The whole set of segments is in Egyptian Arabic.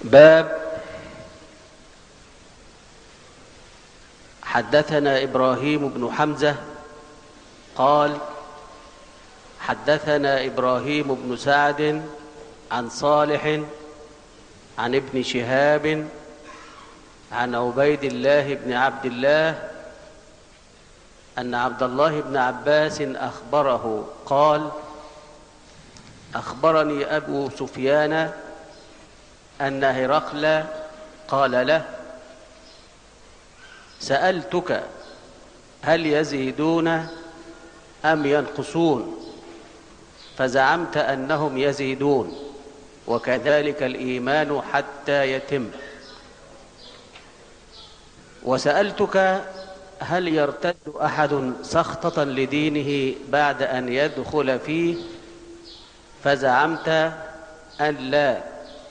باب حدثنا إبراهيم بن حمزة قال حدثنا إبراهيم بن سعد عن صالح عن ابن شهاب عن عبيد الله بن عبد الله أن عبد الله بن عباس أخبره قال أخبرني أبو سفيان أن هرقل قال له سألتك هل يزيدون أم ينقصون فزعمت أنهم يزيدون وكذلك الإيمان حتى يتم وسألتك هل يرتد أحد سخطة لدينه بعد أن يدخل فيه فزعمت أن لا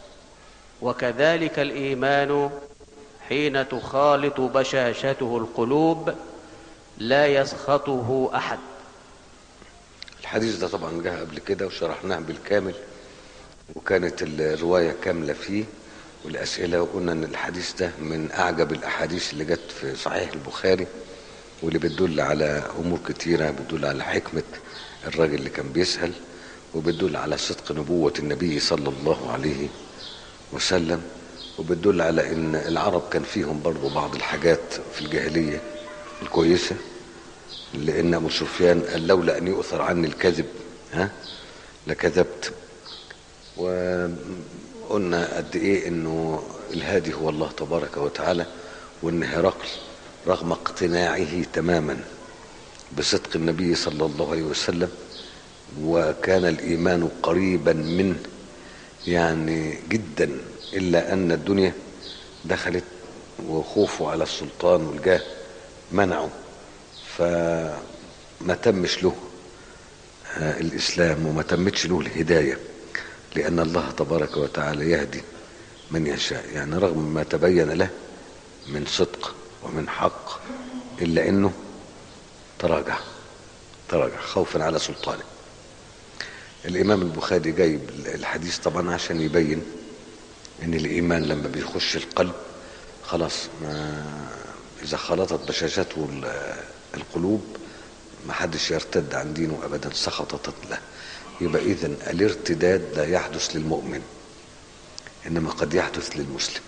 وكذلك الإيمان حين تخالط بشاشته القلوب لا يسخطه أحد الحديث ده طبعا جه قبل كده وشرحناه بالكامل وكانت الرواية كاملة فيه والأسئلة وقلنا أن الحديث ده من أعجب الأحاديث اللي جت في صحيح البخاري واللي بتدل على أمور كتيرة بتدل على حكمة الراجل اللي كان بيسأل وبتدل على صدق نبوة النبي صلى الله عليه وسلم وبتدل على ان العرب كان فيهم برضو بعض الحاجات في الجاهلية الكويسة لان ابو سفيان قال لولا ان يؤثر عني الكذب ها لكذبت وقلنا قد ايه انه الهادي هو الله تبارك وتعالى وان هرقل رغم اقتناعه تماما بصدق النبي صلى الله عليه وسلم وكان الايمان قريبا منه يعني جدا الا ان الدنيا دخلت وخوفه على السلطان والجاه منعه فما تمش له الاسلام وما تمتش له الهدايه لان الله تبارك وتعالى يهدي من يشاء يعني رغم ما تبين له من صدق ومن حق الا انه تراجع تراجع خوفا على سلطانه الامام البخاري جايب الحديث طبعا عشان يبين ان الايمان لما بيخش القلب خلاص ما اذا خلطت بشاشته القلوب ما حدش يرتد عن دينه ابدا سخطت له يبقى اذا الارتداد لا يحدث للمؤمن انما قد يحدث للمسلم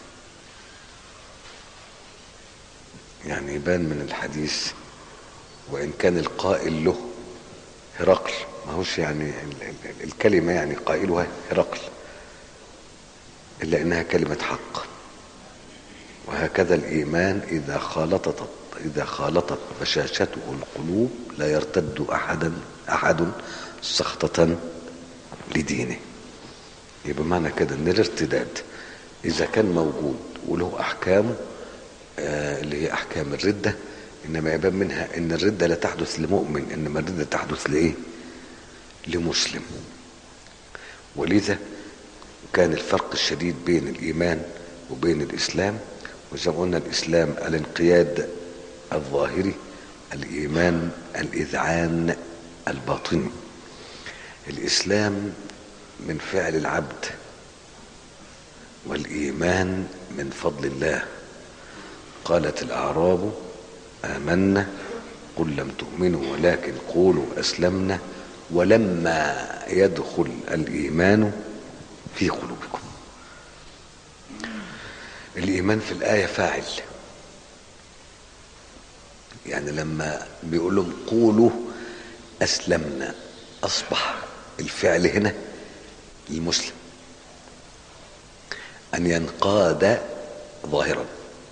يعني يبان من الحديث وان كان القائل له هرقل ما هوش يعني الكلمة يعني قائلها هرقل إلا إنها كلمة حق وهكذا الإيمان إذا خالطت إذا خالطت بشاشته القلوب لا يرتد أحدا أحد سخطة لدينه يبقى معنى كده إن الارتداد إذا كان موجود وله أحكامه آه اللي هي أحكام الردة إنما يبان منها إن الردة لا تحدث لمؤمن إنما الردة تحدث لإيه؟ لمسلم ولذا كان الفرق الشديد بين الإيمان وبين الإسلام وزي ما قلنا الإسلام الانقياد الظاهري الإيمان الإذعان الباطني الإسلام من فعل العبد والإيمان من فضل الله قالت الأعراب آمنا قل لم تؤمنوا ولكن قولوا أسلمنا ولما يدخل الإيمان في قلوبكم الإيمان في الآية فاعل يعني لما بيقول لهم قولوا أسلمنا أصبح الفعل هنا للمسلم أن ينقاد ظاهرا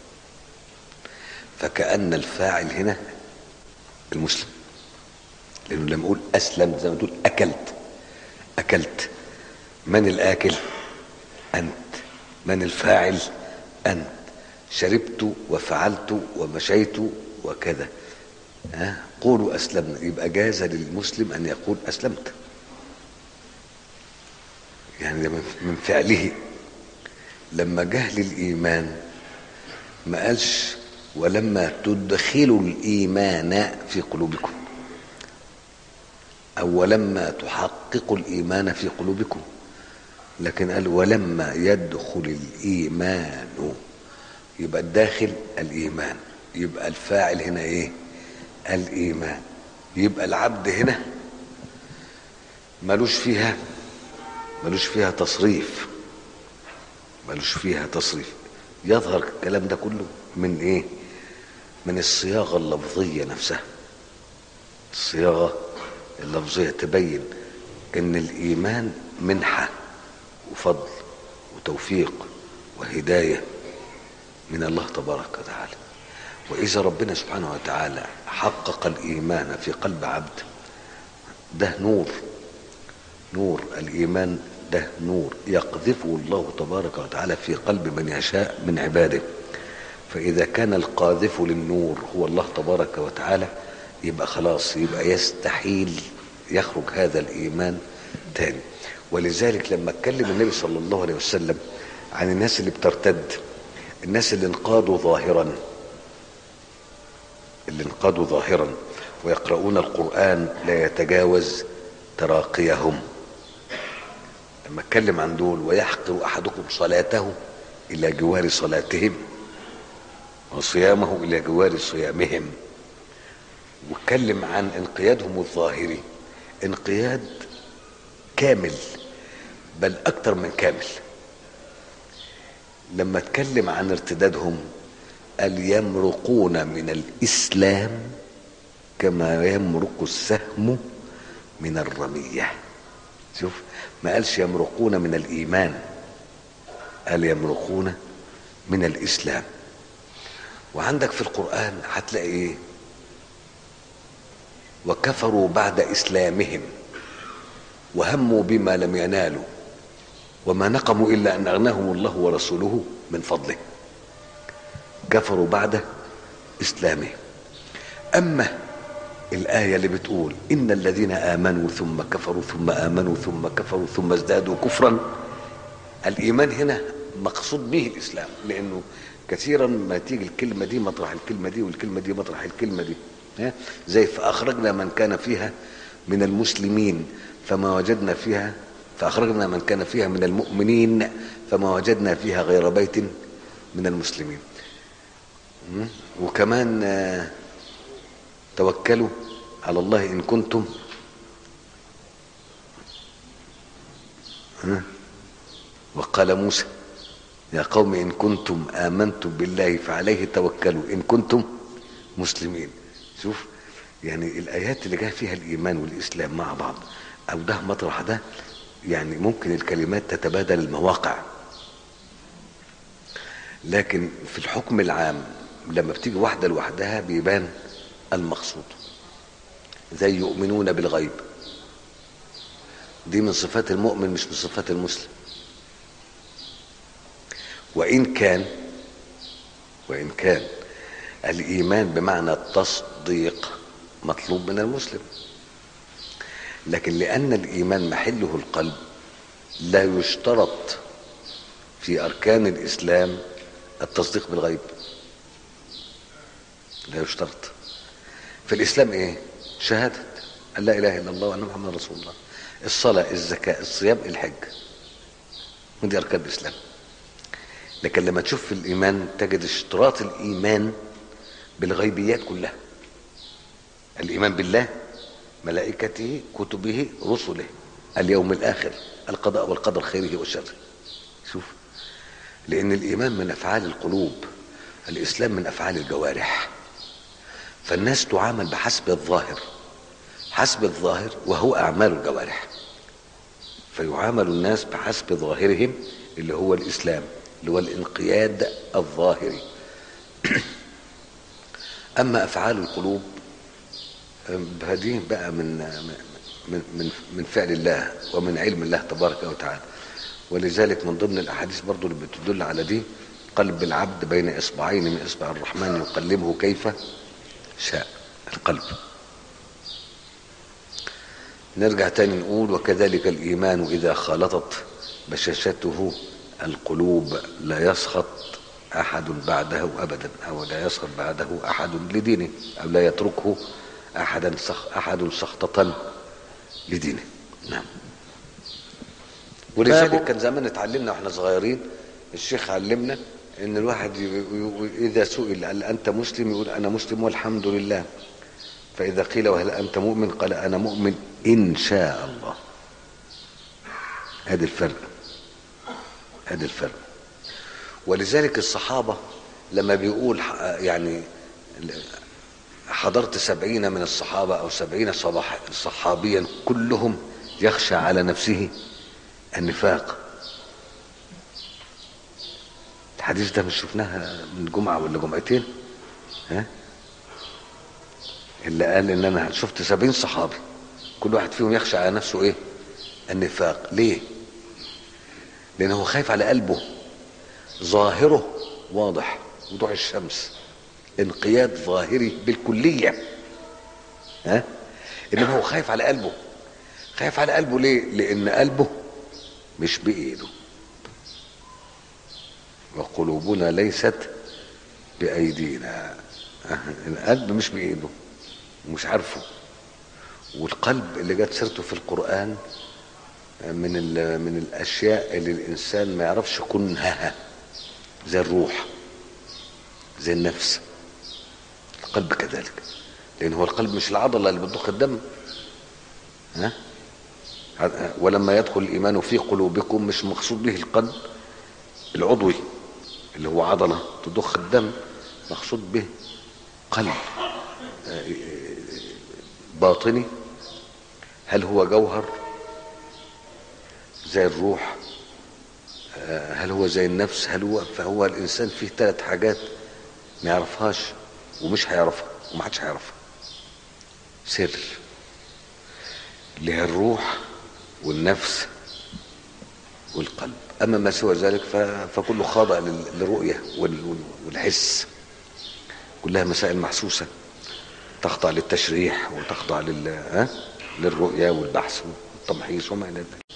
فكأن الفاعل هنا المسلم لأنه لما يقول أسلم زي ما تقول أكلت أكلت من الآكل أنت من الفاعل أنت شربت وفعلت ومشيت وكذا ها قولوا أسلمنا يبقى جاز للمسلم أن يقول أسلمت يعني ده من فعله لما جه للإيمان ما قالش ولما تدخلوا الإيمان في قلوبكم أو ولما تحققوا الإيمان في قلوبكم لكن قال ولما يدخل الإيمان يبقى الداخل الإيمان يبقى الفاعل هنا إيه الإيمان يبقى العبد هنا ملوش فيها ملوش فيها تصريف ملوش فيها تصريف يظهر الكلام ده كله من ايه من الصياغة اللفظية نفسها الصياغة اللفظية تبين ان الايمان منحة وفضل وتوفيق وهداية من الله تبارك وتعالى واذا ربنا سبحانه وتعالى حقق الايمان في قلب عبد ده نور نور الايمان ده نور يقذفه الله تبارك وتعالى في قلب من يشاء من عباده فاذا كان القاذف للنور هو الله تبارك وتعالى يبقى خلاص يبقى يستحيل يخرج هذا الايمان تاني ولذلك لما اتكلم النبي صلى الله عليه وسلم عن الناس اللي بترتد الناس اللي انقادوا ظاهرا اللي انقادوا ظاهرا ويقرؤون القرآن لا يتجاوز تراقيهم لما اتكلم عن دول ويحقر احدكم صلاته الى جوار صلاتهم وصيامه الى جوار صيامهم واتكلم عن انقيادهم الظاهري انقياد كامل بل اكتر من كامل لما اتكلم عن ارتدادهم قال يمرقون من الاسلام كما يمرق السهم من الرميه شوف ما قالش يمرقون من الايمان قال يمرقون من الاسلام وعندك في القران هتلاقي ايه وكفروا بعد اسلامهم وهموا بما لم ينالوا وما نقموا الا ان اغناهم الله ورسوله من فضله كفروا بعد اسلامهم اما الآية اللي بتقول إن الذين آمنوا ثم كفروا ثم آمنوا ثم كفروا ثم ازدادوا كفرا الإيمان هنا مقصود به الإسلام لأنه كثيرا ما تيجي الكلمة دي مطرح الكلمة دي والكلمة دي مطرح الكلمة دي زي فأخرجنا من كان فيها من المسلمين فما وجدنا فيها فأخرجنا من كان فيها من المؤمنين فما وجدنا فيها غير بيت من المسلمين وكمان توكلوا على الله إن كنتم وقال موسى يا قوم إن كنتم آمنتم بالله فعليه توكلوا إن كنتم مسلمين شوف يعني الآيات اللي جاء فيها الإيمان والإسلام مع بعض أو ده مطرح ده يعني ممكن الكلمات تتبادل المواقع لكن في الحكم العام لما بتيجي واحدة لوحدها بيبان المقصود زي يؤمنون بالغيب دي من صفات المؤمن مش من صفات المسلم وإن كان وإن كان الإيمان بمعنى التصديق مطلوب من المسلم لكن لأن الإيمان محله القلب لا يشترط في أركان الإسلام التصديق بالغيب لا يشترط في الإسلام إيه؟ شهادة أن لا إله إلا الله وأن محمد رسول الله الصلاة الزكاة الصيام الحج ودي أركان الإسلام لكن لما تشوف في الإيمان تجد اشتراط الإيمان بالغيبيات كلها الإيمان بالله ملائكته كتبه رسله اليوم الآخر القضاء والقدر خيره وشره شوف لأن الإيمان من أفعال القلوب الإسلام من أفعال الجوارح فالناس تعامل بحسب الظاهر حسب الظاهر وهو أعمال الجوارح فيعامل الناس بحسب ظاهرهم اللي هو الإسلام اللي هو الانقياد الظاهري أما أفعال القلوب هذه بقى من من من من فعل الله ومن علم الله تبارك وتعالى ولذلك من ضمن الاحاديث برضو اللي بتدل على دي قلب العبد بين اصبعين من اصبع الرحمن يقلبه كيف شاء القلب نرجع تاني نقول وكذلك الايمان اذا خالطت بشاشته القلوب لا يسخط احد بعده ابدا او لا يسخط بعده احد لدينه او لا يتركه احدا سخ احد سخطة لدينه نعم ولذلك باب- كان زمان اتعلمنا واحنا صغيرين الشيخ علمنا ان الواحد ي- ي- اذا سئل هل انت مسلم يقول انا مسلم والحمد لله فاذا قيل وهل انت مؤمن قال انا مؤمن ان شاء الله هذا الفرق هذا الفرق ولذلك الصحابة لما بيقول ح- يعني حضرت سبعين من الصحابة أو سبعين صباح صحابيا كلهم يخشى على نفسه النفاق الحديث ده مش شفناها من جمعة ولا جمعتين ها اللي قال ان انا شفت سبعين صحابي كل واحد فيهم يخشى على نفسه ايه النفاق ليه لانه هو خايف على قلبه ظاهره واضح وضوح الشمس انقياد ظاهري بالكلية ها انما هو خايف على قلبه خايف على قلبه ليه لان قلبه مش بايده وقلوبنا ليست بايدينا القلب مش بايده ومش عارفه والقلب اللي جت سيرته في القرآن من ال- من الاشياء اللي الانسان ما يعرفش كنهها زي الروح زي النفس القلب كذلك لان هو القلب مش العضله اللي بتضخ الدم ها ولما يدخل الايمان في قلوبكم مش مقصود به القلب العضوي اللي هو عضله تضخ الدم مقصود به قلب باطني هل هو جوهر زي الروح آه، هل هو زي النفس هل هو فهو الانسان فيه ثلاث حاجات ما يعرفهاش ومش هيعرفها وما حدش هيعرفها سر اللي هي الروح والنفس والقلب اما ما سوى ذلك ف- فكله خاضع لل- للرؤيه وال- وال- والحس كلها مسائل محسوسه تخضع للتشريح وتخضع لل ها؟ للرؤيه والبحث والتمحيص وما الى ذلك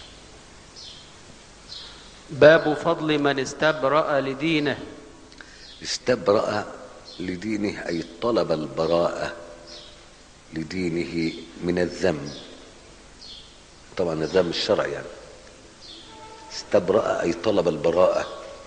باب فضل من استبرأ لدينه استبرأ لدينه أي طلب البراءة لدينه من الذم طبعا الذم الشرعي يعني استبرأ أي طلب البراءة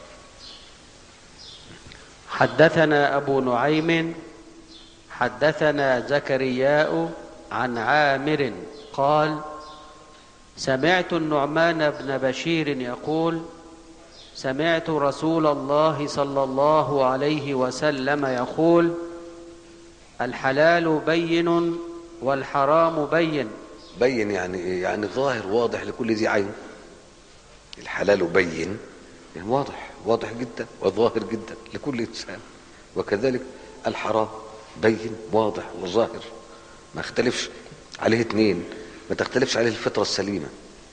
حدثنا أبو نعيم حدثنا زكرياء عن عامر قال سمعت النعمان بن بشير يقول سمعت رسول الله صلى الله عليه وسلم يقول الحلال بين والحرام بين بين يعني إيه؟ يعني ظاهر واضح لكل ذي عين الحلال بين يعني واضح واضح جدا وظاهر جدا لكل إنسان وكذلك الحرام بين واضح وظاهر ما اختلفش عليه اتنين ما تختلفش عليه الفطرة السليمة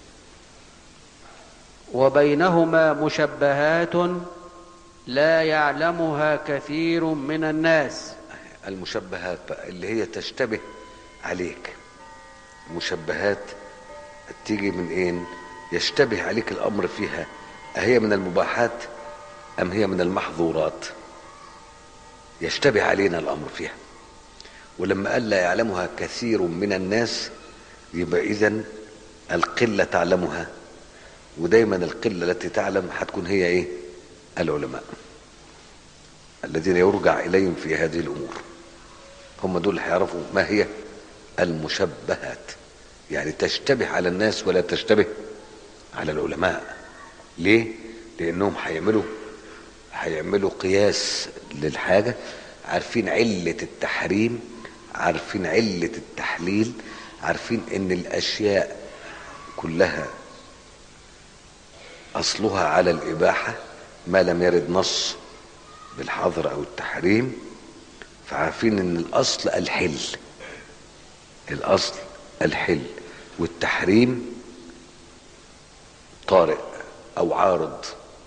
وبينهما مشبهات لا يعلمها كثير من الناس المشبهات بقى اللي هي تشتبه عليك مشبهات تيجي من ايه يشتبه عليك الامر فيها اهي من المباحات ام هي من المحظورات يشتبه علينا الامر فيها ولما قال لا يعلمها كثير من الناس يبقى اذا القله تعلمها ودايما القله التي تعلم هتكون هي ايه العلماء الذين يرجع اليهم في هذه الامور هم دول اللي هيعرفوا ما هي المشبهات يعني تشتبه على الناس ولا تشتبه على العلماء ليه لانهم هيعملوا هيعملوا قياس للحاجه عارفين عله التحريم عارفين عله التحليل عارفين ان الاشياء كلها اصلها على الاباحه ما لم يرد نص بالحظر او التحريم فعارفين ان الاصل الحل الاصل الحل والتحريم طارئ او عارض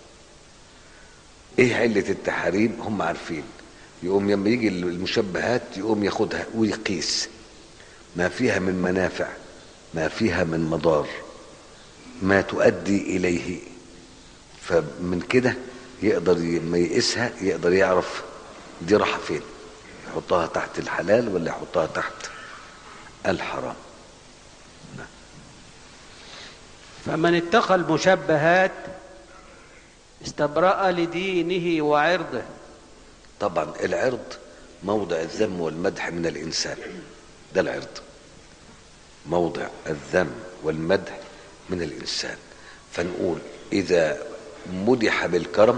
ايه علة التحريم هم عارفين يقوم لما يجي المشبهات يقوم ياخدها ويقيس ما فيها من منافع ما فيها من مضار ما تؤدي اليه فمن كده يقدر لما يقيسها يقدر يعرف دي راحه فين يحطها تحت الحلال ولا يحطها تحت الحرام فمن اتقى المشبهات استبرأ لدينه وعرضه طبعا العرض موضع الذم والمدح من الإنسان ده العرض موضع الذم والمدح من الإنسان فنقول إذا مدح بالكرم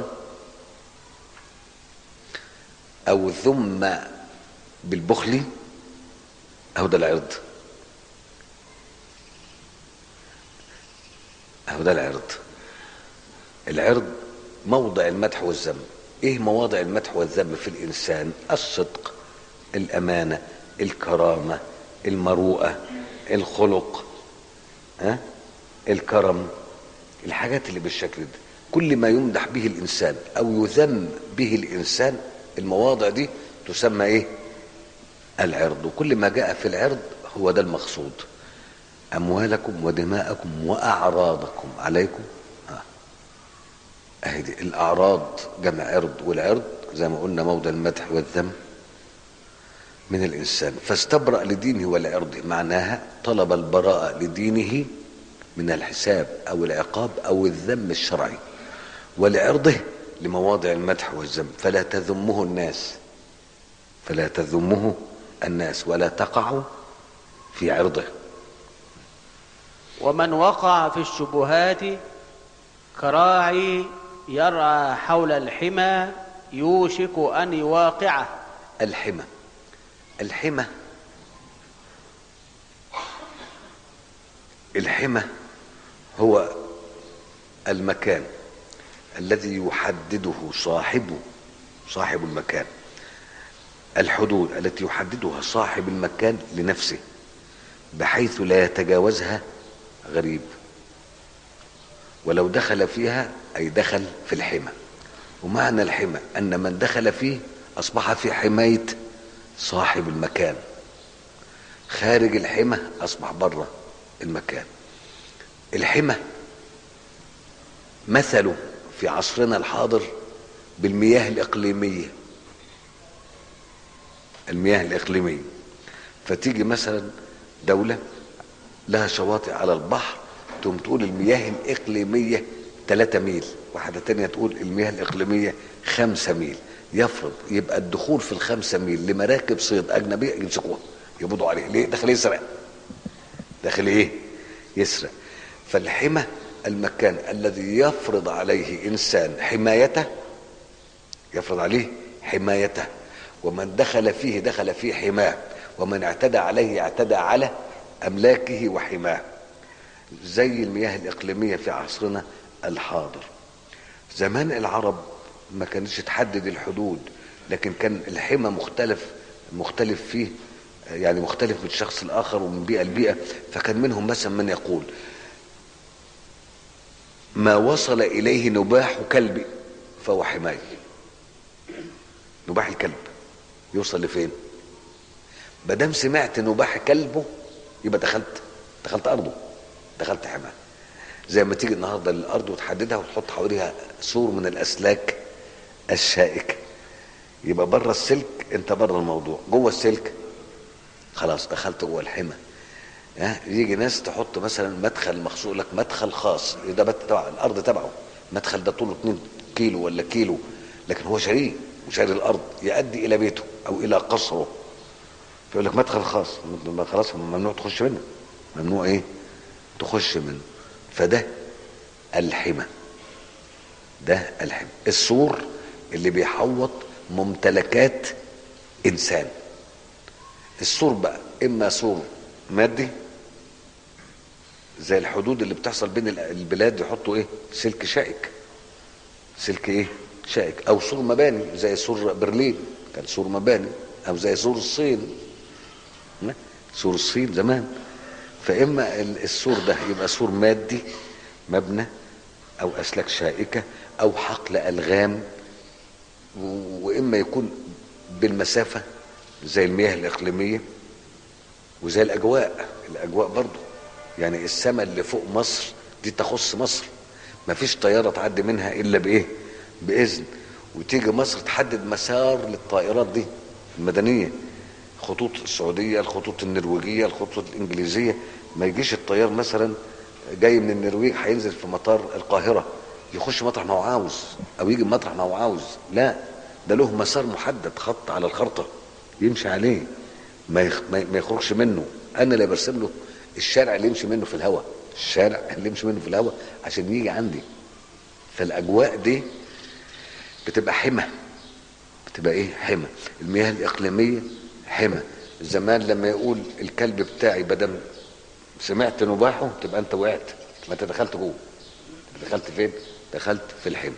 أو ذم بالبخل أهو ده العرض أهو ده العرض العرض موضع المدح والذم ايه مواضع المدح والذم في الانسان الصدق الامانه الكرامه المروءه الخلق ها الكرم الحاجات اللي بالشكل ده كل ما يمدح به الانسان او يذم به الانسان المواضع دي تسمى ايه العرض وكل ما جاء في العرض هو ده المقصود اموالكم ودماءكم واعراضكم عليكم اهي دي الاعراض جمع عرض والعرض زي ما قلنا موضع المدح والذم من الانسان فاستبرأ لدينه والعرض معناها طلب البراءة لدينه من الحساب او العقاب او الذم الشرعي ولعرضه لمواضع المدح والذم فلا تذمه الناس فلا تذمه الناس ولا تقع في عرضه ومن وقع في الشبهات كراعي يرعى حول الحمى يوشك أن يواقعه الحمى الحمى الحمى هو المكان الذي يحدده صاحبه صاحب المكان الحدود التي يحددها صاحب المكان لنفسه بحيث لا يتجاوزها غريب ولو دخل فيها أي دخل في الحمى ومعنى الحمى أن من دخل فيه أصبح في حماية صاحب المكان خارج الحمى أصبح بره المكان الحمى مثلوا في عصرنا الحاضر بالمياه الإقليمية المياه الإقليمية فتيجي مثلا دولة لها شواطئ على البحر تقوم تقول المياه الإقليمية 3 ميل واحدة تانية تقول المياه الإقليمية 5 ميل يفرض يبقى الدخول في الخمسة ميل لمراكب صيد أجنبية يمسكوها يقبضوا عليه ليه داخل يسرق داخل ايه يسرق فالحمى المكان الذي يفرض عليه إنسان حمايته يفرض عليه حمايته ومن دخل فيه دخل فيه حماه ومن اعتدى عليه اعتدى على أملاكه وحماه زي المياه الإقليمية في عصرنا الحاضر زمان العرب ما كانتش تحدد الحدود لكن كان الحمى مختلف مختلف فيه يعني مختلف من الشخص الآخر ومن بيئة لبيئة فكان منهم مثلا من يقول ما وصل إليه نباح كلبي فهو حماية نباح الكلب يوصل لفين مادام سمعت نباح كلبه يبقى دخلت دخلت أرضه دخلت حماه زي ما تيجي النهارده للارض وتحددها وتحط حواليها سور من الاسلاك الشائكه يبقى بره السلك انت بره الموضوع جوه السلك خلاص دخلت جوه الحمى ها يجي ناس تحط مثلا مدخل مخصوص لك مدخل خاص ده بت تبع الارض تبعه المدخل ده طوله 2 كيلو ولا كيلو لكن هو شاريه وشاري الارض يؤدي الى بيته او الى قصره فيقول لك مدخل خاص خلاص ممنوع تخش منه ممنوع ايه تخش منه فده الحمى ده الحمى السور اللي بيحوط ممتلكات انسان السور بقى اما سور مادي زي الحدود اللي بتحصل بين البلاد يحطوا ايه سلك شائك سلك ايه شائك او سور مباني زي سور برلين كان سور مباني او زي سور الصين سور الصين زمان فاما السور ده يبقى سور مادي مبنى او اسلاك شائكه او حقل الغام واما يكون بالمسافه زي المياه الاقليميه وزي الاجواء الاجواء برضو يعني السماء اللي فوق مصر دي تخص مصر ما فيش طياره تعدي منها الا بايه باذن وتيجي مصر تحدد مسار للطائرات دي المدنيه خطوط السعوديه الخطوط النرويجيه الخطوط الانجليزيه ما يجيش الطيار مثلا جاي من النرويج هينزل في مطار القاهره يخش مطرح ما هو عاوز او يجي مطرح ما هو عاوز لا ده له مسار محدد خط على الخرطه يمشي عليه ما يخ... ما ما يخرجش منه انا اللي برسم له الشارع اللي يمشي منه في الهواء الشارع اللي يمشي منه في الهواء عشان يجي عندي فالاجواء دي بتبقى حمى بتبقى ايه حمى المياه الاقليميه حمى زمان لما يقول الكلب بتاعي بدل سمعت نباحه تبقى انت وقعت ما انت دخلت جوه دخلت فين دخلت في الحمى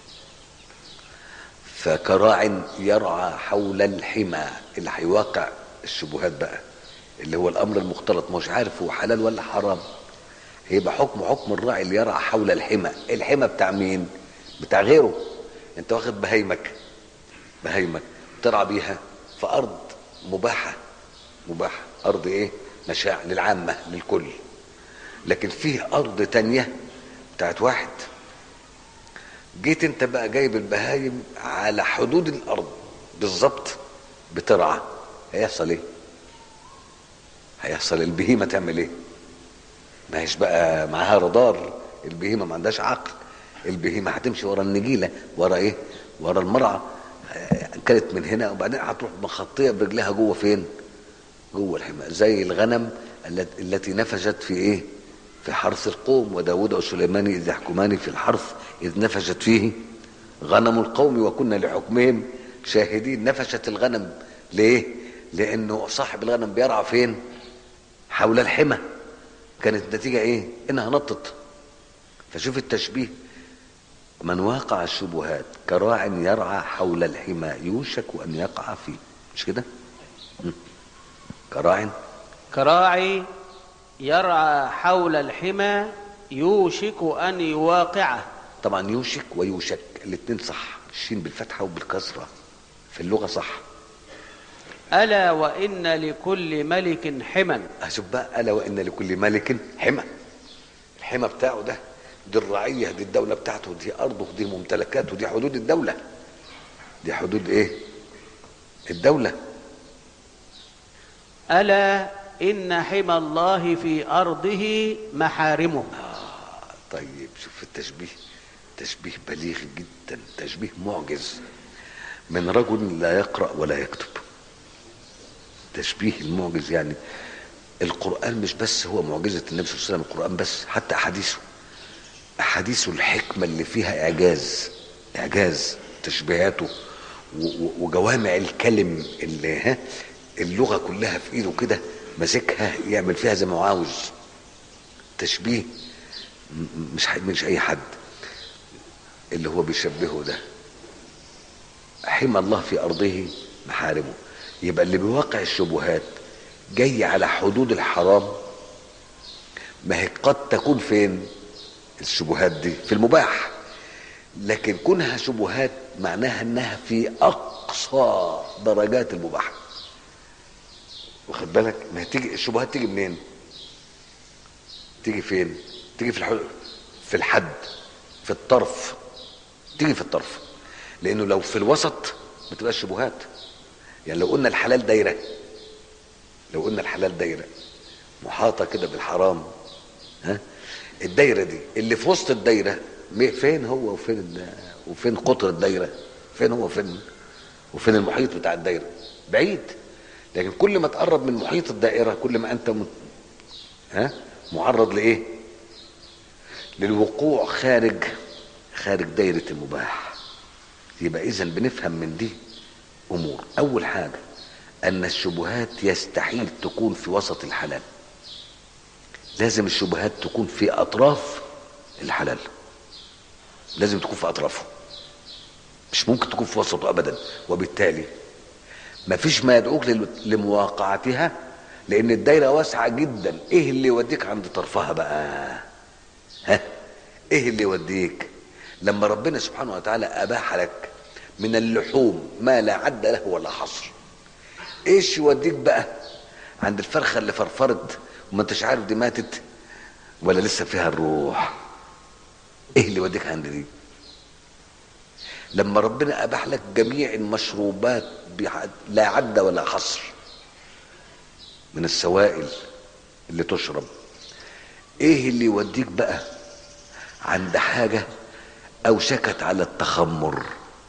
فكراع يرعى حول الحمى اللي هيواقع الشبهات بقى اللي هو الامر المختلط مش عارف هو حلال ولا حرام هيبقى حكم حكم الراعي اللي يرعى حول الحمى الحمى بتاع مين بتاع غيره انت واخد بهايمك بهايمك ترعى بيها في ارض مباحه مباحه ارض ايه مشاع للعامه للكل لكن فيه ارض تانية بتاعت واحد جيت انت بقى جايب البهايم على حدود الارض بالظبط بترعى هيحصل ايه هيحصل البهيمه تعمل ايه ما هيش بقى معاها رادار البهيمه ما عندهاش عقل البهيمه هتمشي ورا النجيله ورا ايه ورا المرعى آه، كانت من هنا وبعدين هتروح مخطيه برجلها جوه فين جوه الحمى زي الغنم الت- التي نفجت في ايه في حرث القوم وداود وسليمان اذ يحكمان في الحرث اذ نفجت فيه غنم القوم وكنا لحكمهم شاهدين نفشت الغنم ليه لانه صاحب الغنم بيرعى فين حول الحمى كانت النتيجه ايه انها نطت فشوف التشبيه من واقع الشبهات كراع يرعى حول الحمى يوشك ان يقع فيه مش كده م. كراع كراعي يرعى حول الحمى يوشك أن يواقعه طبعا يوشك ويوشك الاثنين صح الشين بالفتحه وبالكسره في اللغه صح ألا وإن لكل ملك حما اشوف بقى الا وان لكل ملك حمى الحمى بتاعه ده دي الرعيه دي الدوله بتاعته دي ارضه دي ممتلكاته دي حدود الدوله دي حدود ايه الدوله ألا إن حمى الله في أرضه محارمه طيب شوف التشبيه تشبيه بليغ جدا تشبيه معجز من رجل لا يقرأ ولا يكتب تشبيه المعجز يعني القرآن مش بس هو معجزة النبي صلى الله عليه وسلم القرآن بس حتى أحاديثه أحاديثه الحكمة اللي فيها إعجاز إعجاز تشبيهاته و- و- وجوامع الكلم اللي ها اللغة كلها في إيده كده ماسكها يعمل فيها زي ما هو عاوز تشبيه م- م- مش ح- مش أي حد اللي هو بيشبهه ده حمى الله في أرضه محارمه يبقى اللي بيوقع الشبهات جاي على حدود الحرام ما هي قد تكون فين الشبهات دي في المباح لكن كونها شبهات معناها انها في اقصى درجات المباح واخد بالك ما هي تيجي الشبهات تيجي منين تيجي فين تيجي في الحد في الحد في الطرف تيجي في الطرف لانه لو في الوسط ما تبقاش شبهات يعني لو قلنا الحلال دايره لو قلنا الحلال دايره محاطه كده بالحرام ها الدايره دي اللي في وسط الدايره م- فين هو وفين ال- وفين قطر الدايره فين هو وفين وفين المحيط بتاع الدايره بعيد لكن كل ما تقرب من محيط الدائره كل ما انت م- ها معرض لايه للوقوع خارج خارج دايره المباح يبقى اذا بنفهم من دي امور اول حاجه ان الشبهات يستحيل تكون في وسط الحلال لازم الشبهات تكون في اطراف الحلال لازم تكون في اطرافه مش ممكن تكون في وسطه ابدا وبالتالي ما فيش ما يدعوك لل- لمواقعتها لان الدايره واسعه جدا ايه اللي يوديك عند طرفها بقى ها ايه اللي يوديك لما ربنا سبحانه وتعالى اباح لك من اللحوم ما لا عد له ولا حصر ايش يوديك بقى عند الفرخه اللي فرفرت وما انتش عارف دي ماتت ولا لسه فيها الروح ايه اللي يوديك عند دي لما ربنا اباح لك جميع المشروبات بح- لا عد ولا حصر من السوائل اللي تشرب ايه اللي يوديك بقى عند حاجة اوشكت على التخمر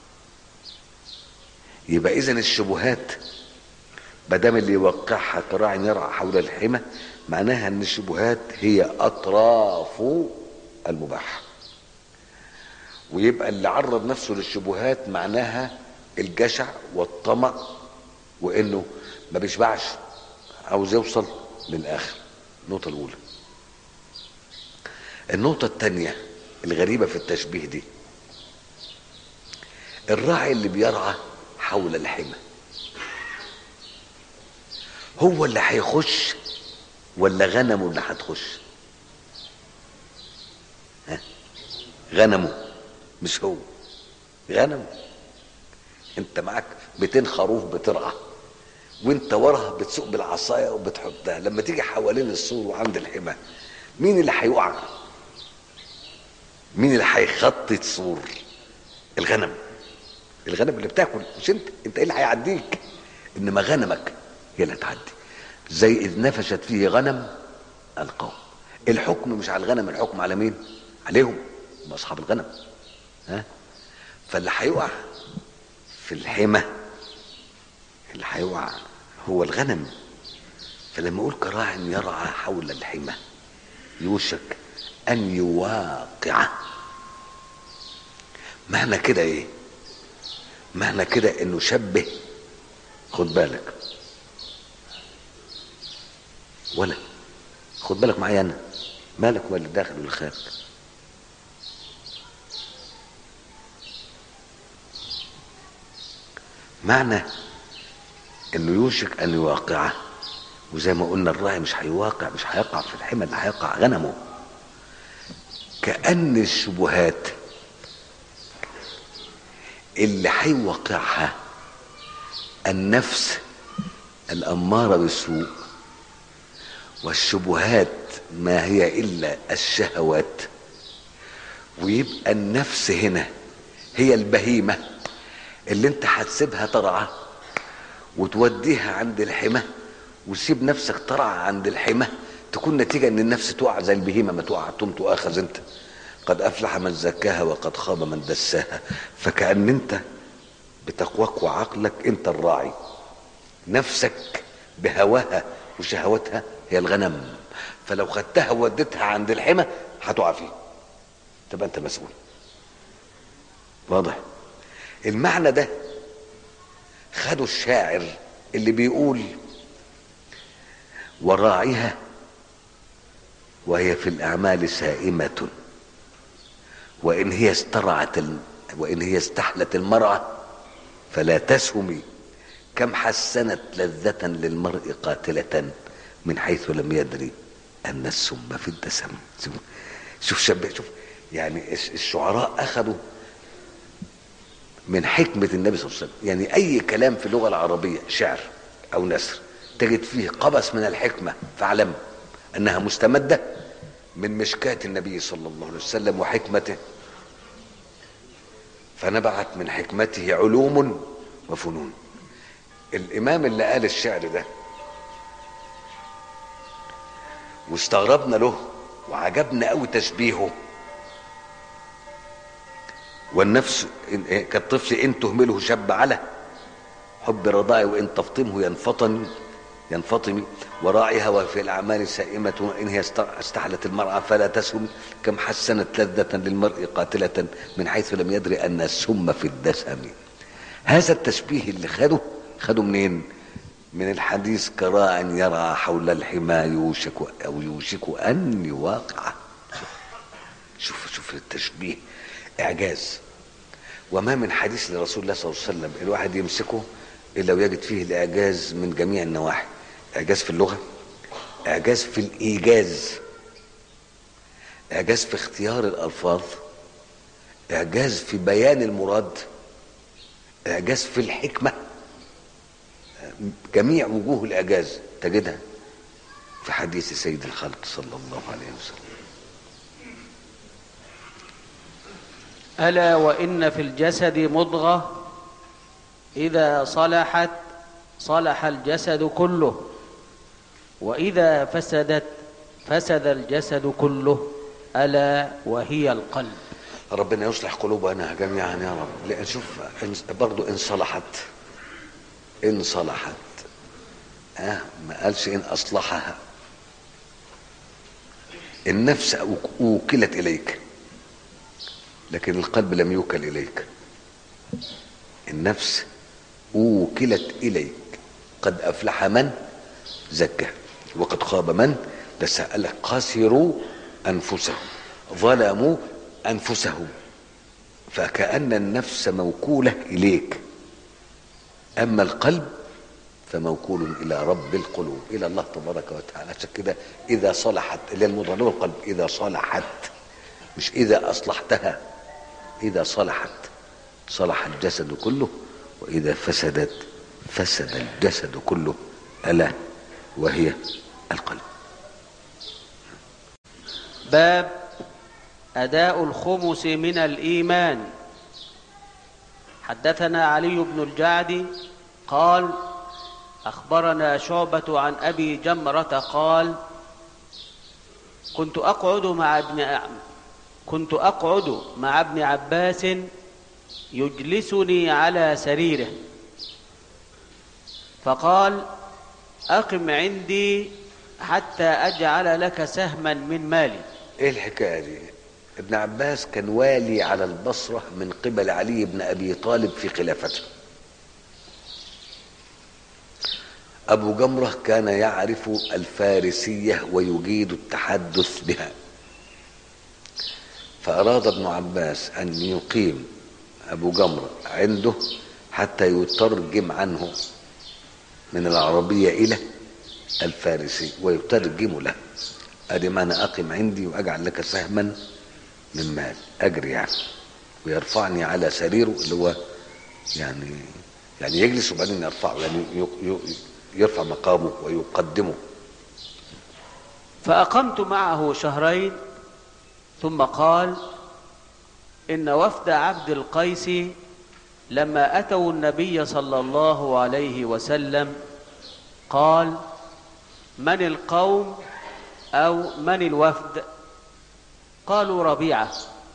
يبقى اذا الشبهات مادام اللي يوقعها كراع يرعى حول الحمى معناها ان الشبهات هي اطراف المباح ويبقى اللي عرض نفسه للشبهات معناها الجشع والطمع وانه ما بيشبعش عاوز يوصل للاخر النقطه الاولى النقطه الثانيه الغريبه في التشبيه دي الراعي اللي بيرعى حول الحمى هو اللي هيخش ولا غنمه اللي هتخش ها غنمه مش هو غنمه انت معاك 200 خروف بترعى وانت وراها بتسوق بالعصايه وبتحطها لما تيجي حوالين السور وعند الحمى مين اللي هيقع مين اللي هيخطط سور الغنم الغنم اللي بتاكل مش انت انت ايه اللي هيعديك انما غنمك هي اللي هتعدي زي اذ نفشت فيه غنم القوم الحكم مش على الغنم الحكم على مين عليهم هم اصحاب الغنم ها فاللي هيقع في الحمى اللي هيقع هو الغنم فلما اقول كراع يرعى حول الحمى يوشك ان يواقع معنى كده ايه معنى كده انه شبه خد بالك ولا خد بالك معايا انا مالك ولا الداخل ولا الخارج معنى انه يوشك ان يواقعه وزي ما قلنا الراعي مش هيواقع مش هيقع في الحمى اللي هيقع غنمه كأن الشبهات اللي هيوقعها النفس الأمارة بالسوء والشبهات ما هي إلا الشهوات ويبقى النفس هنا هي البهيمة اللي انت هتسيبها ترعى وتوديها عند الحمى وتسيب نفسك ترعى عند الحمى تكون نتيجة ان النفس تقع زي البهيمة ما تقع تقوم تؤاخذ انت قد افلح من زكاها وقد خاب من دساها فكأن انت بتقواك وعقلك انت الراعي نفسك بهواها وشهواتها هي الغنم فلو خدتها ووديتها عند الحمى هتقع فيه تبقى انت مسؤول واضح المعنى ده خدوا الشاعر اللي بيقول وراعيها وهي في الأعمال سائمة وإن هي استرعت ال... وإن هي استحلت المرعى فلا تسهمي كم حسنت لذة للمرء قاتلة من حيث لم يدري أن السم في الدسم شوف شوف شوف يعني الشعراء أخذوا من حكمة النبي صلى الله عليه وسلم يعني أي كلام في اللغة العربية شعر أو نثر تجد فيه قبس من الحكمة فاعلم أنها مستمدة من مشكاة النبي صلى الله عليه وسلم وحكمته فنبعت من حكمته علوم وفنون الإمام اللي قال الشعر ده واستغربنا له وعجبنا قوي تشبيهه والنفس كالطفل ان تهمله شب على حب الرضاع وان تفطمه ينفطم ينفطم وراعيها وفي الاعمال سائمه وان هي استحلت المرعى فلا تسهم كم حسنت لذه للمرء قاتله من حيث لم يدري ان السم في الدسم هذا التشبيه اللي خده خده منين من الحديث كراع يرعى حول الحمى يوشك او يوشك ان يواقع شوف شوف التشبيه اعجاز وما من حديث لرسول الله صلى الله عليه وسلم الواحد يمسكه الا ويجد فيه الاعجاز من جميع النواحي اعجاز في اللغه اعجاز في الايجاز اعجاز في اختيار الالفاظ اعجاز في بيان المراد اعجاز في الحكمه جميع وجوه الاعجاز تجدها في حديث سيد الخلق صلى الله عليه وسلم الا وان في الجسد مضغه اذا صلحت صلح الجسد كله واذا فسدت فسد الجسد كله ألا وهي القلب ربنا يصلح قلوبنا جميعا يا رب لان شوف إن- برضو ان صلحت ان صلحت آه ما قالش ان اصلحها النفس أو- اوكلت اليك لكن القلب لم يوكل اليك النفس اوكلت اليك قد افلح من زكى وقد خاب من تسأل خسروا انفسهم ظلموا انفسهم فكأن النفس موكولة إليك أما القلب فموكول إلى رب القلوب إلى الله تبارك وتعالى عشان كده إذا صلحت اللي هي المضاربة القلب إذا صلحت مش إذا أصلحتها إذا صلحت صلح الجسد كله وإذا فسدت فسد الجسد كله ألا وهي القلب باب أداء الخمس من الإيمان حدثنا علي بن الجعد قال أخبرنا شعبة عن أبي جمرة قال كنت أقعد مع ابن كنت أقعد مع ابن عباس يجلسني على سريره فقال أقم عندي حتى أجعل لك سهما من مالي ايه الحكايه دي ابن عباس كان والي على البصره من قبل علي بن ابي طالب في خلافته ابو جمره كان يعرف الفارسيه ويجيد التحدث بها فاراد ابن عباس ان يقيم ابو جمره عنده حتى يترجم عنه من العربيه الى الفارسي ويترجم له ادي معنى اقم عندي واجعل لك سهما من مال اجر يعني ويرفعني على سريره اللي هو يعني يعني يجلس وبعدين يرفعه يعني ي- ي- يرفع مقامه ويقدمه فأقمت معه شهرين ثم قال إن وفد عبد القيس لما أتوا النبي صلى الله عليه وسلم قال من القوم أو من الوفد قالوا ربيعة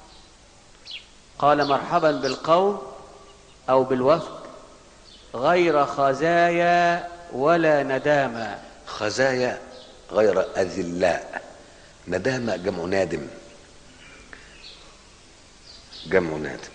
قال مرحبا بالقوم أو بالوفد غير خزايا ولا ندامة خزايا غير اذلاء ندامه جمع نادم جمع نادم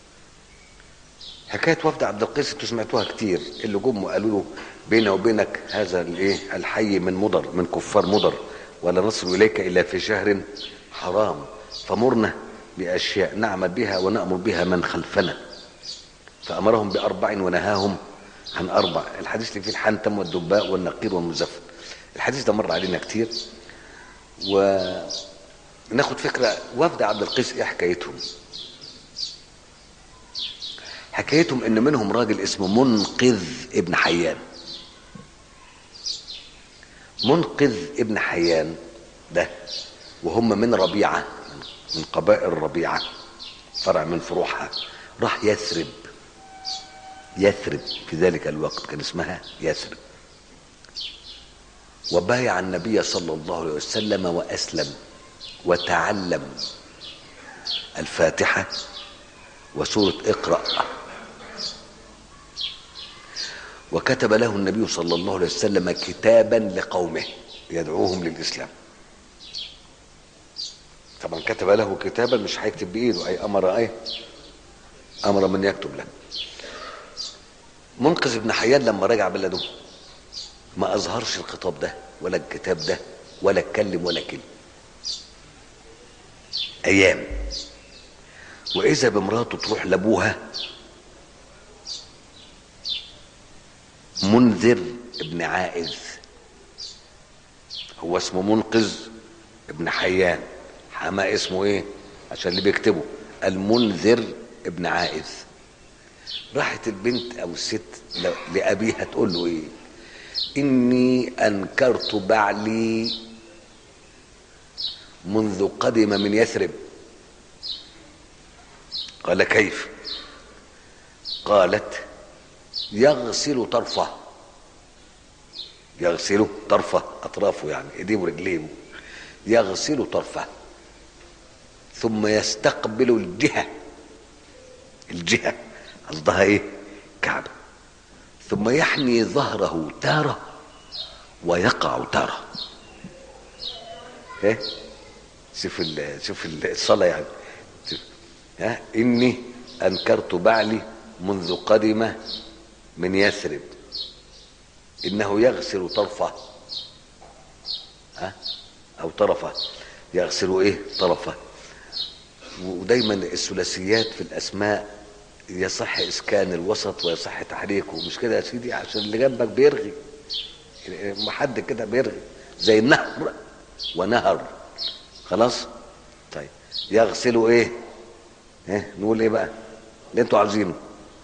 حكايه وفد عبد القيس انتوا سمعتوها كتير اللي جم وقالوا له بيني وبينك هذا الايه الحي من مضر من كفار مضر ولا نصل اليك الا في شهر حرام فمرنا باشياء نعمل بها ونامر بها من خلفنا فامرهم باربع ونهاهم عن اربع الحديث اللي فيه الحنتم والدباء والنقير والمزفر الحديث ده مر علينا كتير وناخد فكره وفد عبد القيس ايه حكايتهم حكايتهم ان منهم راجل اسمه منقذ ابن حيان منقذ ابن حيان ده وهم من ربيعه من قبائل ربيعه فرع من فروعها راح يثرب يثرب في ذلك الوقت كان اسمها يثرب وبايع النبي صلى الله عليه وسلم واسلم وتعلم الفاتحه وسوره اقرا وكتب له النبي صلى الله عليه وسلم كتابا لقومه يدعوهم للاسلام طبعا كتب له كتابا مش هيكتب بايده اي امر ايه امر من يكتب له منقذ ابن حيان لما رجع بلده ما اظهرش الخطاب ده ولا الكتاب ده ولا اتكلم ولا كلمه ايام واذا بمراته تروح لابوها منذر ابن عائذ هو اسمه منقذ ابن حيان حما اسمه ايه عشان اللي بيكتبه المنذر ابن عائذ راحت البنت او الست ل- لابيها تقول له ايه اني انكرت بعلي منذ قدم من يثرب قال كيف قالت يغسل طرفه يغسل طرفه اطرافه يعني ايديه ورجليه يغسل طرفه ثم يستقبل الجهة الجهة قصدها ايه كعبة ثم يحني ظهره تارة ويقع تارة ايه شوف ال شوف الصلاة يعني شوف. ها إني أنكرت بعلي منذ قدم من يثرب إنه يغسل طرفه ها أو طرفه يغسل إيه طرفه ودايما الثلاثيات في الأسماء يصح إسكان الوسط ويصح تحريكه مش كده يا سيدي عشان اللي جنبك بيرغي حد كده بيرغي زي النهر ونهر خلاص طيب يغسلوا ايه ايه نقول ايه بقى اللي انتوا عاوزينه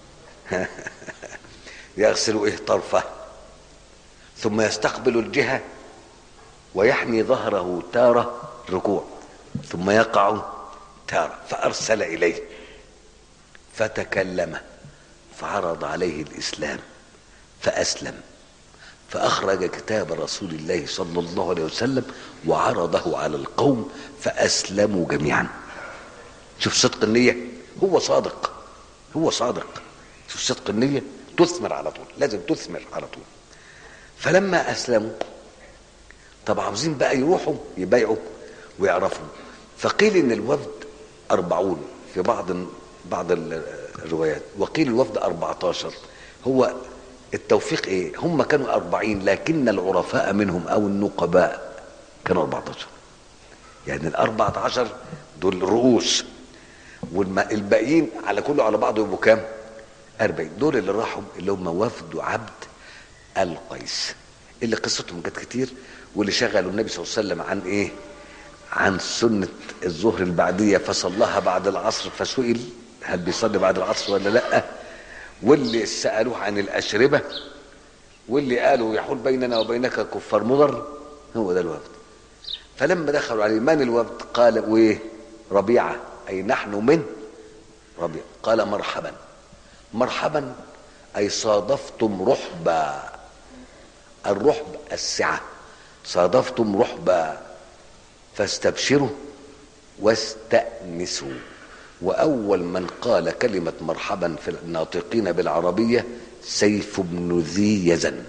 يغسلوا ايه طرفه ثم يستقبل الجهه ويحني ظهره تاره ركوع ثم يقع تاره فارسل اليه فتكلم فعرض عليه الاسلام فاسلم فأخرج كتاب رسول الله صلى الله عليه وسلم وعرضه على القوم فأسلموا جميعا شوف صدق النية هو صادق هو صادق شوف صدق النية تثمر على طول لازم تثمر على طول فلما أسلموا طب عاوزين بقى يروحوا يبايعوا ويعرفوا فقيل إن الوفد أربعون في بعض بعض الروايات وقيل الوفد أربعة عشر هو التوفيق ايه هم كانوا أربعين لكن العرفاء منهم او النقباء كانوا أربعة عشر يعني الأربعة عشر دول رؤوس والباقيين على كله على بعضه يبقوا كام أربعين دول اللي راحوا اللي هم وفد عبد القيس اللي قصتهم كانت كتير واللي شغلوا النبي صلى الله عليه وسلم عن ايه عن سنة الظهر البعدية فصلاها بعد العصر فسئل هل بيصلي بعد العصر ولا لأ واللي سألوه عن الأشربة واللي قالوا يحول بيننا وبينك كفار مضر هو ده الوفد فلما دخلوا عليه من الوفد قال وايه ربيعة أي نحن من ربيعة قال مرحبا مرحبا أي صادفتم رحبا الرحب السعة صادفتم رحبا فاستبشروا واستأنسوا وأول من قال كلمة مرحبا في الناطقين بالعربية سيف بن ذي يزن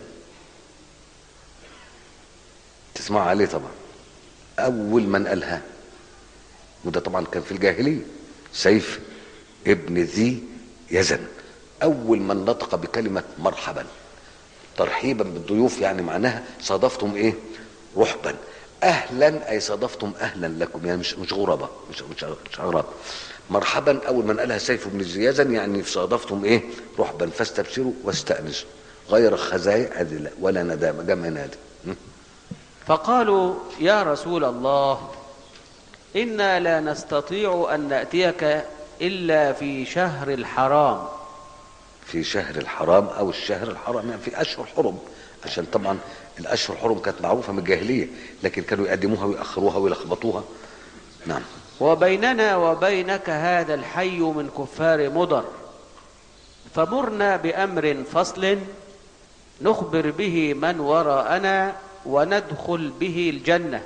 تسمعوا عليه طبعا أول من قالها وده طبعا كان في الجاهلية سيف ابن ذي يزن أول من نطق بكلمة مرحبا ترحيبا بالضيوف يعني معناها صادفتم ايه رحبا اهلا اي صادفتم اهلا لكم يعني مش مش غرباء مش مش, مش غراب مرحبا اول من قالها سيف بن زيازا يعني صادفتم ايه رحبا فاستبشروا واستانسوا غير خزايا لا ولا ندامه جمع نادم فقالوا يا رسول الله انا لا نستطيع ان ناتيك الا في شهر الحرام في شهر الحرام او الشهر الحرام يعني في اشهر حرم عشان طبعا الاشهر الحرم كانت معروفه من الجاهليه لكن كانوا يقدموها ويأخروها ويلخبطوها نعم وبيننا وبينك هذا الحي من كفار مضر فمرنا بامر فصل نخبر به من وراءنا وندخل به الجنه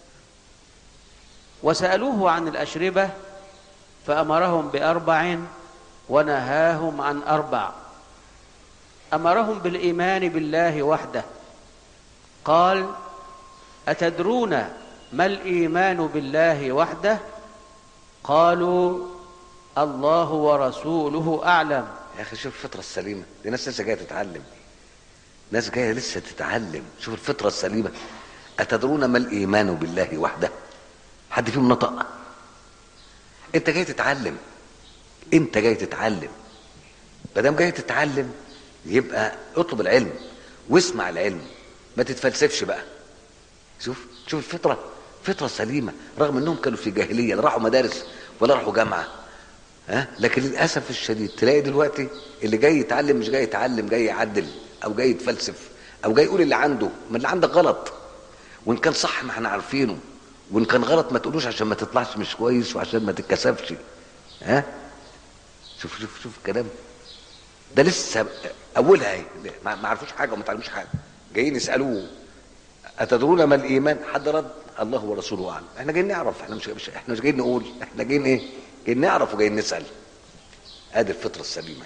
وسالوه عن الاشربه فامرهم باربع ونهاهم عن اربع امرهم بالايمان بالله وحده قال اتدرون ما الايمان بالله وحده قالوا الله ورسوله اعلم يا اخي شوف الفطره السليمه دي ناس لسه جايه تتعلم ناس جايه لسه تتعلم شوف الفطره السليمه اتدرون ما الايمان بالله وحده حد فيهم نطق انت جاي تتعلم انت جاي تتعلم ما دام جاي تتعلم يبقى اطلب العلم واسمع العلم ما تتفلسفش بقى شوف شوف الفطره فطره سليمه رغم انهم كانوا في جاهليه لا راحوا مدارس ولا راحوا جامعه ها لكن للاسف الشديد تلاقي دلوقتي اللي جاي يتعلم مش جاي يتعلم جاي يعدل او جاي يتفلسف او جاي يقول اللي عنده ما اللي عندك غلط وان كان صح ما احنا عارفينه وان كان غلط ما تقولوش عشان ما تطلعش مش كويس وعشان ما تتكسفش ها شوف شوف شوف الكلام ده لسه اولها اهي ما عرفوش حاجه وما تعلموش حاجه جايين يسالوه اتدرون ما الايمان حد رد الله ورسوله اعلم احنا جايين نعرف احنا مش, مش احنا مش جايين نقول احنا جايين ايه جايين نعرف وجايين نسال ادي الفطره السليمه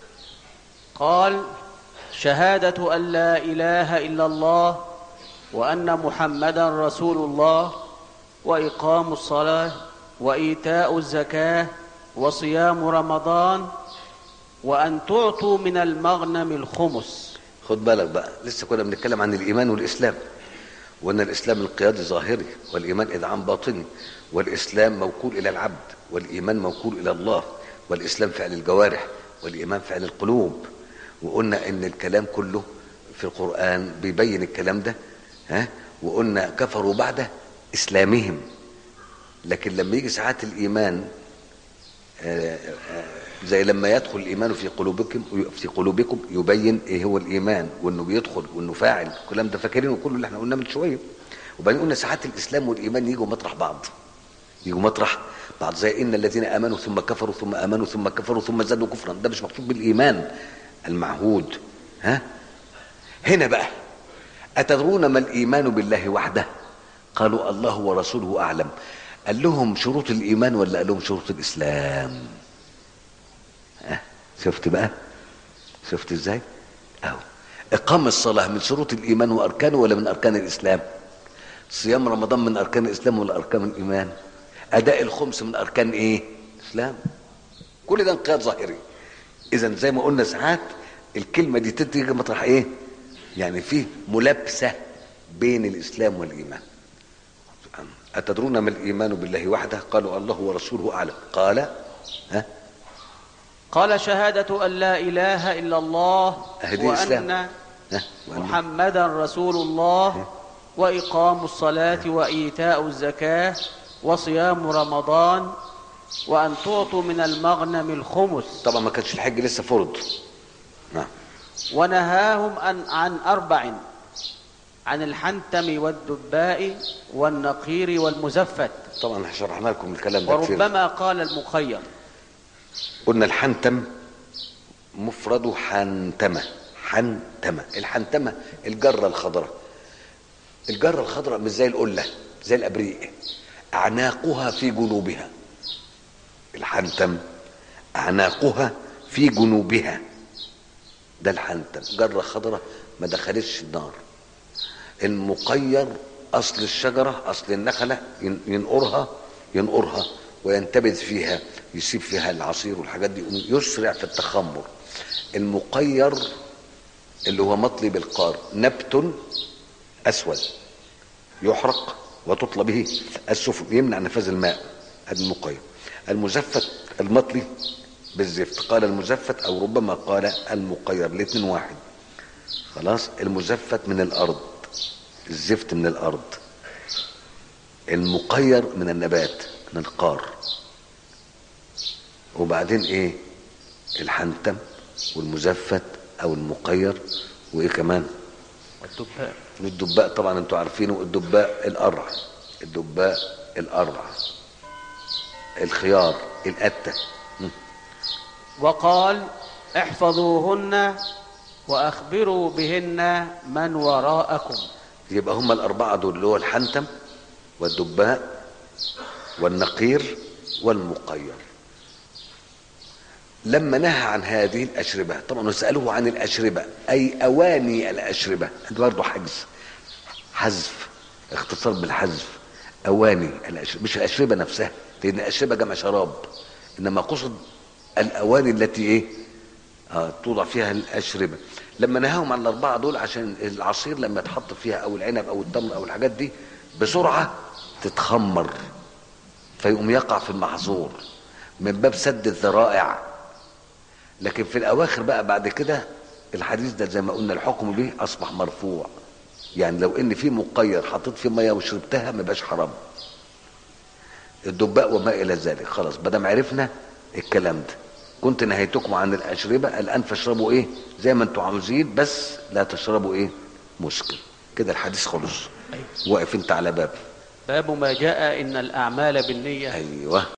قال شهادة أن لا إله إلا الله وأن محمدا رسول الله وإقام الصلاة وإيتاء الزكاة وصيام رمضان وأن تعطوا من المغنم الخمس خد بالك بقى لسه كنا بنتكلم عن الايمان والاسلام وان الاسلام انقياد ظاهري والايمان اذعان باطني والاسلام موكول الى العبد والايمان موكول الى الله والاسلام فعل الجوارح والايمان فعل القلوب وقلنا ان الكلام كله في القران بيبين الكلام ده ها وقلنا كفروا بعد اسلامهم لكن لما يجي ساعات الايمان آه، آه، زي لما يدخل الايمان في قلوبكم في قلوبكم يبين ايه هو الايمان وانه بيدخل وانه فاعل الكلام ده فاكرينه كله اللي احنا قلناه من شويه وبعدين قلنا ساعات الاسلام والايمان يجوا مطرح بعض يجوا مطرح بعض زي ان الذين امنوا ثم كفروا ثم امنوا ثم كفروا ثم زادوا كفرا ده مش مقصود بالايمان المعهود ها هنا بقى اتدرون ما الايمان بالله وحده قالوا الله ورسوله اعلم قال لهم شروط الايمان ولا قال لهم شروط الاسلام ها شفت بقى شفت ازاي اهو اقام الصلاه من شروط الايمان واركانه ولا من اركان الاسلام صيام رمضان من اركان الاسلام ولا اركان الايمان اداء الخمس من اركان ايه الاسلام كل ده انقياد ظاهري اذا زي ما قلنا ساعات الكلمه دي تيجي مطرح ايه يعني فيه ملابسه بين الاسلام والايمان اتدرون ما الايمان بالله وحده قالوا الله ورسوله اعلم قال ها قال شهادة أن لا إله إلا الله أهدي الإسلام. وأن ها وأن- محمدا رسول الله وإقام الصلاة وإيتاء الزكاة وصيام رمضان وأن تعطوا من المغنم الخمس طبعا ما كانش الحج لسه فرض نعم ونهاهم عن, عن أربع عن الحنتم والدباء والنقير والمزفت طبعا احنا شرحنا لكم الكلام ده كتير وربما قال المخير قلنا الحنتم مفرده حنتمة حنتمة الحنتمة الجرة الخضراء الجرة الخضراء مش زي القلة زي الأبريق أعناقها في جنوبها الحنتم أعناقها في جنوبها ده الحنتم جرة خضراء ما دخلتش النار المقير اصل الشجره اصل النخله ين- ينقرها ينقرها وينتبذ فيها يسيب فيها العصير والحاجات دي يقوم يسرع في التخمر المقير اللي هو مطلي بالقار نبت اسود يحرق وتطلى به السفن يمنع نفاذ الماء هذا المقير المزفت المطلي بالزفت قال المزفت او ربما قال المقير الاثنين واحد خلاص المزفت من الارض الزفت من الارض المقير من النبات من القار وبعدين ايه الحنتم والمزفت او المقير وايه كمان والدباء الدباء طبعا انتوا عارفينه الدباء القرع الدباء القرع الخيار القتة م. وقال احفظوهن وأخبروا بهن من وراءكم يبقى هم الأربعة دول اللي هو الحنتم والدباء والنقير والمقير لما نهى عن هذه الأشربة طبعا سألوه عن الأشربة أي أواني الأشربة ده برضه حجز حذف اختصار بالحذف أواني الأشربة مش الأشربة نفسها لأن الأشربة جمع شراب إنما قصد الأواني التي إيه آه توضع فيها الأشربة لما نهاهم عن الأربعة دول عشان العصير لما يتحط فيها أو العنب أو التمر أو الحاجات دي بسرعة تتخمر فيقوم يقع في المحظور من باب سد الذرائع لكن في الأواخر بقى بعد كده الحديث ده زي ما قلنا الحكم به أصبح مرفوع يعني لو إن في مقير حطيت فيه مية وشربتها ما يبقاش حرام الدباء وما إلى ذلك خلاص بدل عرفنا الكلام ده كنت نهيتكم عن الأشربة الآن فاشربوا إيه زي ما أنتوا عاوزين بس لا تشربوا إيه مسكر كده الحديث خلص واقف أنت على باب باب ما جاء إن الأعمال بالنية أيوه